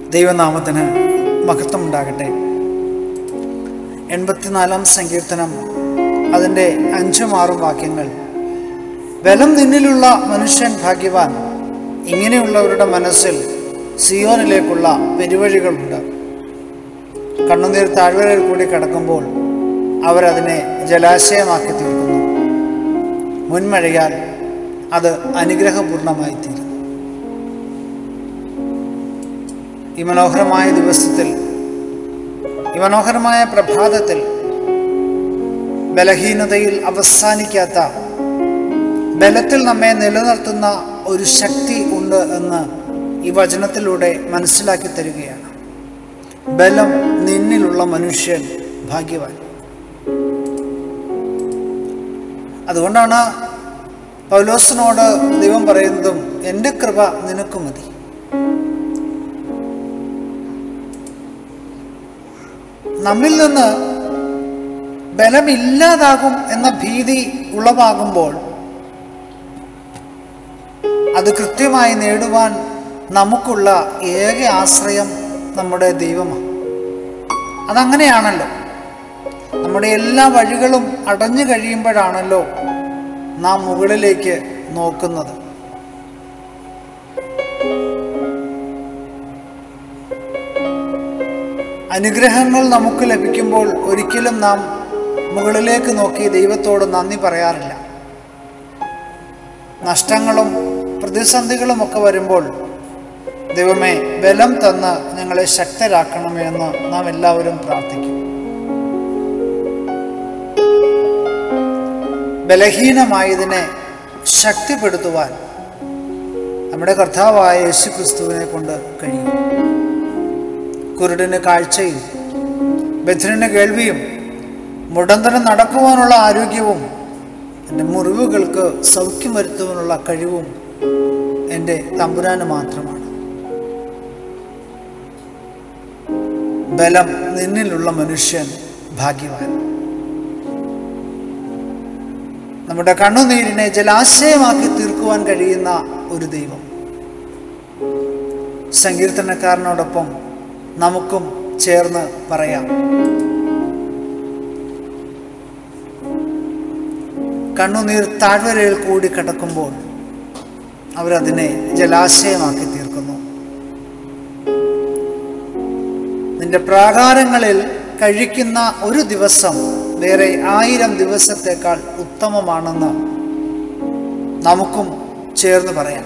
ദൈവനാമത്തിന് മഹത്വം ഉണ്ടാകട്ടെ എൺപത്തിനാലാം സങ്കീർത്തനം അതിൻ്റെ അഞ്ചും ആറും വാക്യങ്ങൾ ബലം നിന്നിലുള്ള മനുഷ്യൻ ഭാഗ്യവാൻ ഇങ്ങനെയുള്ളവരുടെ മനസ്സിൽ സിയോനിലേക്കുള്ള പെരുവഴികളുണ്ട് കണ്ണുനീർ താഴ്വരയിൽ കൂടി കടക്കുമ്പോൾ അവരതിനെ ജലാശയമാക്കി തീർക്കുന്നു മുൻമഴയാൽ അത് അനുഗ്രഹപൂർണമായി തീരുന്നു ഈ മനോഹരമായ ദിവസത്തിൽ ഈ മനോഹരമായ പ്രഭാതത്തിൽ ബലഹീനതയിൽ അവസാനിക്കാത്ത ബലത്തിൽ നമ്മെ നിലനിർത്തുന്ന ഒരു ശക്തി ഉണ്ട് എന്ന് ഈ വചനത്തിലൂടെ മനസ്സിലാക്കി തരികയാണ് ബലം നിന്നിലുള്ള മനുഷ്യൻ ഭാഗ്യവാൻ അതുകൊണ്ടാണ് പൗലോസിനോട് ദൈവം പറയുന്നതും എൻ്റെ കൃപ നിനക്ക് മതി നമ്മിൽ നിന്ന് ബലമില്ലാതാകും എന്ന ഭീതി ഉളവാകുമ്പോൾ അത് കൃത്യമായി നേടുവാൻ നമുക്കുള്ള ഏക ആശ്രയം നമ്മുടെ ദൈവമാണ് അതങ്ങനെയാണല്ലോ നമ്മുടെ എല്ലാ വഴികളും അടഞ്ഞു കഴിയുമ്പോഴാണല്ലോ നാം മുകളിലേക്ക് നോക്കുന്നത് അനുഗ്രഹങ്ങൾ നമുക്ക് ലഭിക്കുമ്പോൾ ഒരിക്കലും നാം മുകളിലേക്ക് നോക്കി ദൈവത്തോട് നന്ദി പറയാറില്ല നഷ്ടങ്ങളും പ്രതിസന്ധികളും ഒക്കെ വരുമ്പോൾ ദൈവമേ ബലം തന്ന് ഞങ്ങളെ ശക്തരാക്കണമേ എന്ന് നാം എല്ലാവരും പ്രാർത്ഥിക്കും ബലഹീനമായതിനെ ശക്തിപ്പെടുത്തുവാൻ നമ്മുടെ കർത്താവായ യേശു ക്രിസ്തുവിനെ കൊണ്ട് കഴിയും കുരുടിന് കാഴ്ചയും ബധിരന് കേൾവിയും മുടന്തന് നടക്കുവാനുള്ള ആരോഗ്യവും എൻ്റെ മുറിവുകൾക്ക് സൗഖ്യം വരുത്തുവാനുള്ള കഴിവും എൻ്റെ തമ്പുരാന് മാത്രമാണ് ബലം നിന്നിലുള്ള മനുഷ്യൻ ഭാഗ്യവാൻ നമ്മുടെ കണ്ണുനീരിനെ ജലാശയമാക്കി തീർക്കുവാൻ കഴിയുന്ന ഒരു ദൈവം സങ്കീർത്തനക്കാരനോടൊപ്പം നമുക്കും ചേർന്ന് പറയാം കണ്ണുനീർ താഴ്വരയിൽ കൂടി കിടക്കുമ്പോൾ അവരതിനെ ജലാശയമാക്കി തീർക്കുന്നു നിന്റെ പ്രാകാരങ്ങളിൽ കഴിക്കുന്ന ഒരു ദിവസം വേറെ ആയിരം ദിവസത്തേക്കാൾ ഉത്തമമാണെന്ന് നമുക്കും ചേർന്ന് പറയാം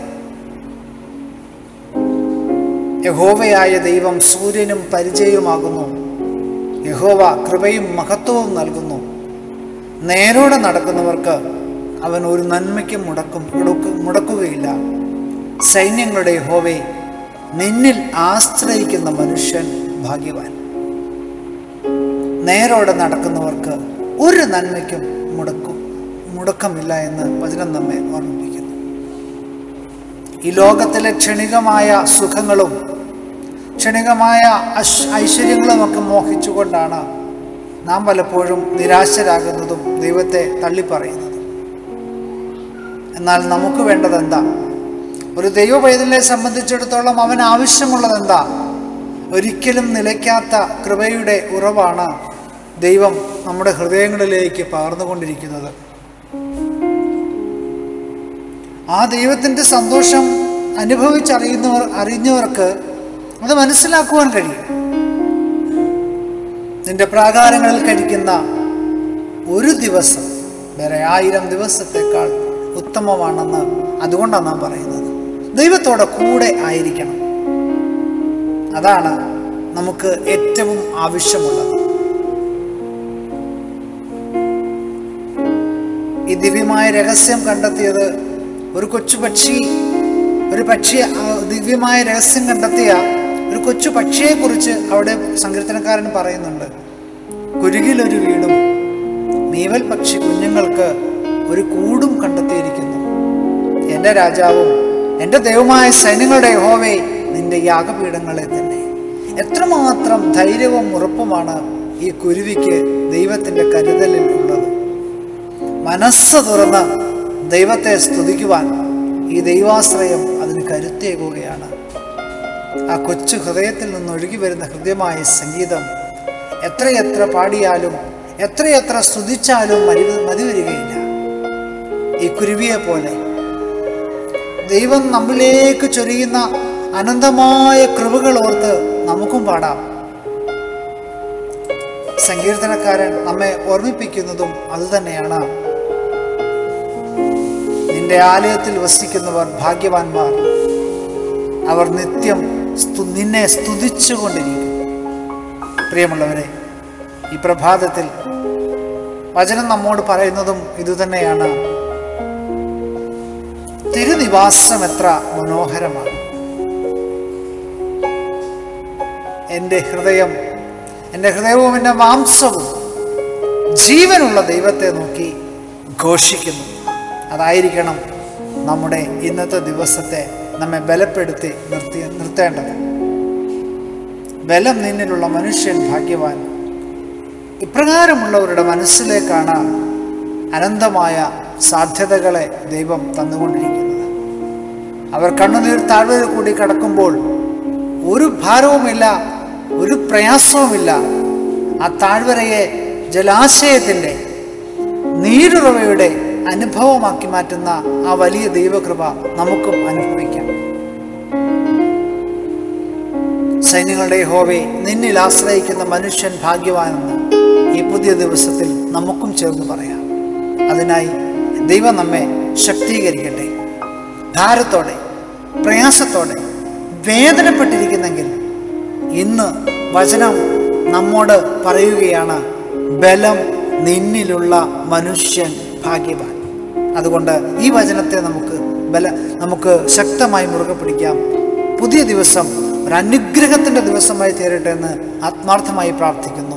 യഹോവയായ ദൈവം സൂര്യനും പരിചയമാകുന്നു യഹോവ കൃപയും മഹത്വവും നൽകുന്നു നേരോടെ നടക്കുന്നവർക്ക് അവൻ ഒരു നന്മയ്ക്കും മുടക്കും മുടക്കു മുടക്കുകയില്ല സൈന്യങ്ങളുടെ യഹോവേ നിന്നിൽ ആശ്രയിക്കുന്ന മനുഷ്യൻ ഭാഗ്യവാൻ നേരോടെ നടക്കുന്നവർക്ക് ഒരു നന്മയ്ക്കും മുടക്കും മുടക്കമില്ല എന്ന് വചനം നമ്മെ ഓർമ്മിപ്പിക്കുന്നു ഈ ലോകത്തിലെ ക്ഷണികമായ സുഖങ്ങളും ക്ഷണികമായ അശ് ഐശ്വര്യങ്ങളുമൊക്കെ മോഹിച്ചുകൊണ്ടാണ് നാം പലപ്പോഴും നിരാശരാകുന്നതും ദൈവത്തെ തള്ളിപ്പറയുന്നതും എന്നാൽ നമുക്ക് വേണ്ടത് എന്താ ഒരു ദൈവ പൈതലിനെ സംബന്ധിച്ചിടത്തോളം അവൻ ആവശ്യമുള്ളത് എന്താ ഒരിക്കലും നിലയ്ക്കാത്ത കൃപയുടെ ഉറവാണ് ദൈവം നമ്മുടെ ഹൃദയങ്ങളിലേക്ക് പകർന്നുകൊണ്ടിരിക്കുന്നത് ആ ദൈവത്തിൻ്റെ സന്തോഷം അനുഭവിച്ചറിയുന്നവർ അറിഞ്ഞവർക്ക് അത് മനസ്സിലാക്കുവാൻ കഴിയും നിന്റെ പ്രാകാരങ്ങളിൽ കഴിക്കുന്ന ഒരു ദിവസം വേറെ ആയിരം ദിവസത്തേക്കാൾ ഉത്തമമാണെന്ന് അതുകൊണ്ടാണ് നാം പറയുന്നത് ദൈവത്തോടെ കൂടെ ആയിരിക്കണം അതാണ് നമുക്ക് ഏറ്റവും ആവശ്യമുള്ളത് ഈ ദിവ്യമായ രഹസ്യം കണ്ടെത്തിയത് ഒരു കൊച്ചു പക്ഷി ഒരു പക്ഷി ആ ദിവ്യമായ രഹസ്യം കണ്ടെത്തിയ ഒരു കൊച്ചു പക്ഷിയെക്കുറിച്ച് അവിടെ സങ്കീർത്തനക്കാരൻ പറയുന്നുണ്ട് കുരുകിലൊരു വീടും മീവൽ പക്ഷി കുഞ്ഞുങ്ങൾക്ക് ഒരു കൂടും കണ്ടെത്തിയിരിക്കുന്നു എൻ്റെ രാജാവും എൻ്റെ ദൈവമായ സൈന്യങ്ങളുടെ യഹോവേ നിന്റെ യാഗപീഠങ്ങളെ തന്നെ എത്രമാത്രം ധൈര്യവും ഉറപ്പുമാണ് ഈ കുരുവിക്ക് ദൈവത്തിൻ്റെ കരുതലിൽ ഉള്ളത് മനസ്സ് തുറന്ന് ദൈവത്തെ സ്തുതിക്കുവാൻ ഈ ദൈവാശ്രയം അതിന് കരുത്തേകുകയാണ് ആ കൊച്ചു ഹൃദയത്തിൽ നിന്ന് ഒഴുകി വരുന്ന ഹൃദയമായ സംഗീതം എത്രയെത്ര പാടിയാലും എത്രയെത്ര സ്തുതിച്ചാലും മതി മതി വരികയില്ല ഈ കുരുവിയെ പോലെ ദൈവം നമ്മിലേക്ക് ചൊരിയുന്ന അനന്തമായ കൃപകൾ ഓർത്ത് നമുക്കും പാടാം സങ്കീർത്തനക്കാരൻ നമ്മെ ഓർമ്മിപ്പിക്കുന്നതും അതുതന്നെയാണ് നിന്റെ ആലയത്തിൽ വസിക്കുന്നവർ ഭാഗ്യവാന്മാർ അവർ നിത്യം സ്തു- നിന്നെ സ്തുതിച്ചുകൊണ്ടിരിക്കും പ്രിയമുള്ളവരെ ഈ പ്രഭാതത്തിൽ വചനം നമ്മോട് പറയുന്നതും ഇതുതന്നെയാണ് തിരുനിവാസം എത്ര മനോഹരമാണ് എൻ്റെ ഹൃദയം എൻ്റെ ഹൃദയവും എൻ്റെ മാംസവും ജീവനുള്ള ദൈവത്തെ നോക്കി ഘോഷിക്കുന്നു അതായിരിക്കണം നമ്മുടെ ഇന്നത്തെ ദിവസത്തെ നമ്മെ ബലപ്പെടുത്തി നിർത്തി നിർത്തേണ്ടത് ബലം നിന്നിലുള്ള മനുഷ്യൻ ഭാഗ്യവാൻ ഇപ്രകാരമുള്ളവരുടെ മനസ്സിലേക്കാണ് അനന്തമായ സാധ്യതകളെ ദൈവം തന്നുകൊണ്ടിരിക്കുന്നത് അവർ കണ്ണുനീർ താഴ്വര കൂടി കടക്കുമ്പോൾ ഒരു ഭാരവുമില്ല ഒരു പ്രയാസവുമില്ല ആ താഴ്വരയെ ജലാശയത്തിൻ്റെ നീരുറവയുടെ അനുഭവമാക്കി മാറ്റുന്ന ആ വലിയ ദൈവകൃപ നമുക്കും അനുഭവിക്കാം സൈന്യങ്ങളുടെ ഹോവെ നിന്നിൽ ആശ്രയിക്കുന്ന മനുഷ്യൻ ഭാഗ്യവാനെന്ന് ഈ പുതിയ ദിവസത്തിൽ നമുക്കും ചേർന്ന് പറയാം അതിനായി ദൈവം നമ്മെ ശക്തീകരിക്കട്ടെ ഭാരത്തോടെ പ്രയാസത്തോടെ വേദനപ്പെട്ടിരിക്കുന്നെങ്കിൽ ഇന്ന് വചനം നമ്മോട് പറയുകയാണ് ബലം നിന്നിലുള്ള മനുഷ്യൻ ഭാഗ്യവാൻ അതുകൊണ്ട് ഈ വചനത്തെ നമുക്ക് ബല നമുക്ക് ശക്തമായി മുറുകെ പിടിക്കാം പുതിയ ദിവസം ഒരു അനുഗ്രഹത്തിൻ്റെ ദിവസമായി തീരട്ടെ എന്ന് ആത്മാർത്ഥമായി പ്രാർത്ഥിക്കുന്നു